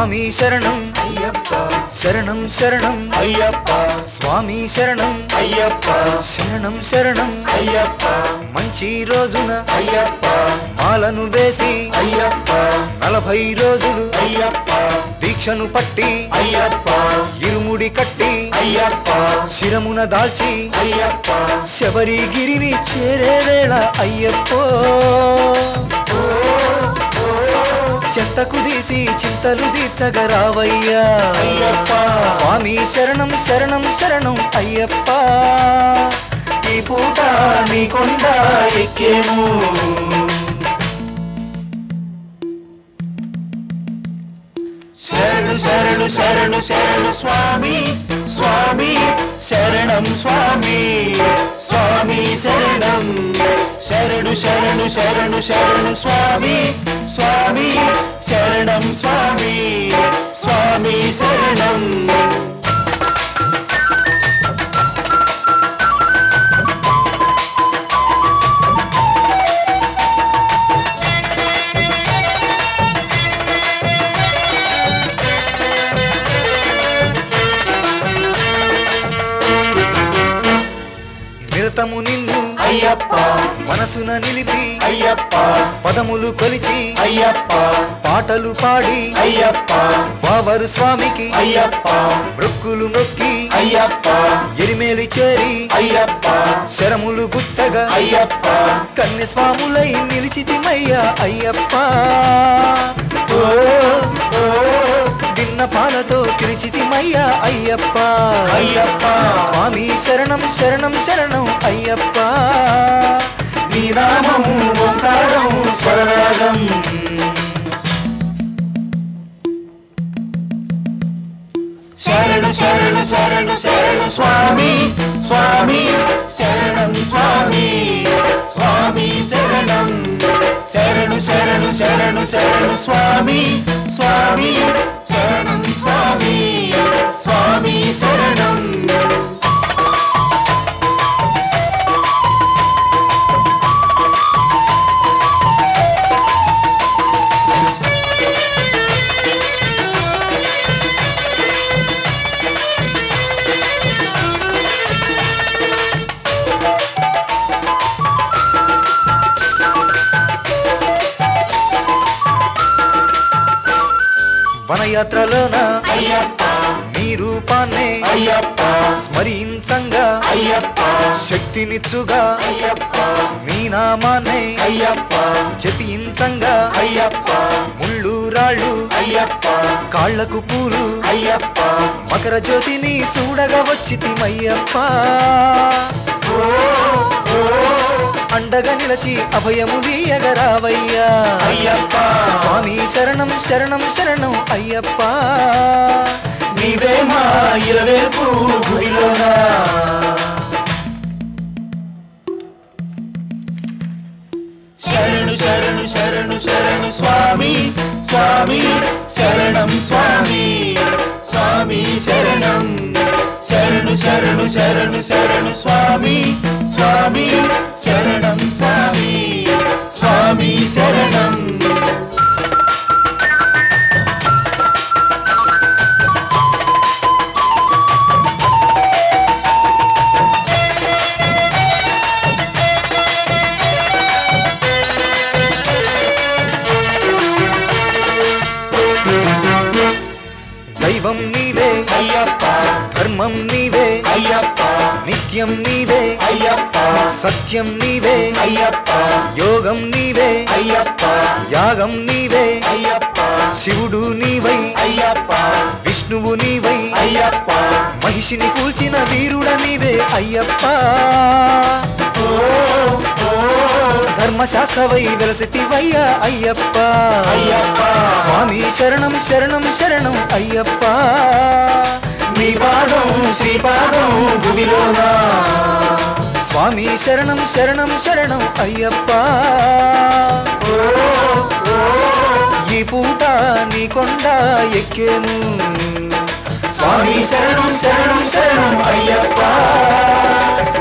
స్వామి శరణం అయ్యప్ప శరణం శరణం అయ్యప్ప స్వామి శరణం అయ్యప్ప శరణం శరణం అయ్యప్ప మంచి రోజున అయ్యప్ప మాలను వేసి అయ్యప్ప నలభై రోజులు అయ్యప్ప దీక్షను పట్టి అయ్యప్ప ఇరుముడి కట్టి అయ్యప్ప శిరమున దాల్చి అయ్యప్ప శబరిగిరిని చేరే వేళ అయ్యప్పో చెంతకు తీసి చింతలు తీర్చగరావయ్యా అయ్యప్ప. స్వామి శరణం శరణం శరణం అయ్యప్ప ఈ పూట నీ కొండ ఎక్కేము శరణు శరణు శరణు శరణు స్వామి స్వామి శరణం స్వామి స్వామి శరణం శరణు శరణు శరణు శరణు స్వామి స్వామి శరణం స్వామి స్వామి శరణం నిరతము నిన్ను అయ్యప్ప మనసున నిలిపి అయ్యప్ప పదములు కొలిచి అయ్యప్ప పాటలు పాడి అయ్యప్ప వావరు స్వామికి అయ్యప్ప మృక్కులు మొక్కి అయ్యప్ప ఎరిమేలి చేరి అయ్యప్ప శరములు గుచ్చగా అయ్యప్ప కన్య స్వాములై నిలిచితిమయ్యా అయ్యప్ప ఓ ఓ విన్న పాలతో పిలిచితిమయ్యా అయ్యప్ప అయ్యప్ప స్వామి శరణం శరణం శరణం అయ్యప్ప నీ నామం ఓంకారం స్వరరాగం శరణు శరణు శరణు శరణు స్వామి స్వామి శరణం స్వామి స్వామి శరణం శరణు శరణు శరణు శరణు స్వామి స్వామి శరణం స్వామి స్వామి శరణం వనయాత్రలోన అయ్యప్ప నీ రూపాన్నే అయ్యప్ప స్మరించంగా అయ్యప్ప శక్తినిచ్చుగా అయ్యప్ప నీ నామాన్నే అయ్యప్ప జపించంగా అయ్యప్ప ముళ్ళు రాళ్ళు అయ్యప్ప కాళ్లకు పూలు అయ్యప్ప మకర జ్యోతిని చూడగా వచ్చితిమయ్యప్ప అండగా నిలచి అభయములీయగరావయ్యా అయ్యప్ప స్వామి శరణం శరణం శరణం అయ్యప్ప నీవే మా ఇరవేపు గుడిలోనా శరణు శరణు శరణు శరణు స్వామి స్వామి శరణం స్వామి స్వామి శరణం శరణు శరణు శరణు శరణు స్వామి స్వామి శరణం స్వామి స్వామి శరణం దైవం నీవే అయ్యప్ప ధర్మం నీవే అయ్యప్ప నిత్యం నీవే అయ్యప్ప సత్యం నీవే అయ్యప్ప యోగం నీవే అయ్యప్ప యాగం నీవే అయ్యప్ప శివుడు నీవై అయ్యప్ప విష్ణువు నీవై అయ్యప్ప మహిషిని కూల్చిన వీరుడ నీవే అయ్యప్ప ధర్మశాస్త్రవై వెలసితివయ్యా అయ్యప్ప అయ్యప్ప. స్వామి శరణం శరణం శరణం అయ్యప్ప నీ పాదం శ్రీపాదం భువిలోనా స్వామి శరణం శరణం శరణం అయ్యప్ప ఈ పూట నీ కొండ ఎక్కేము స్వామి శరణం శరణం శరణం అయ్యప్ప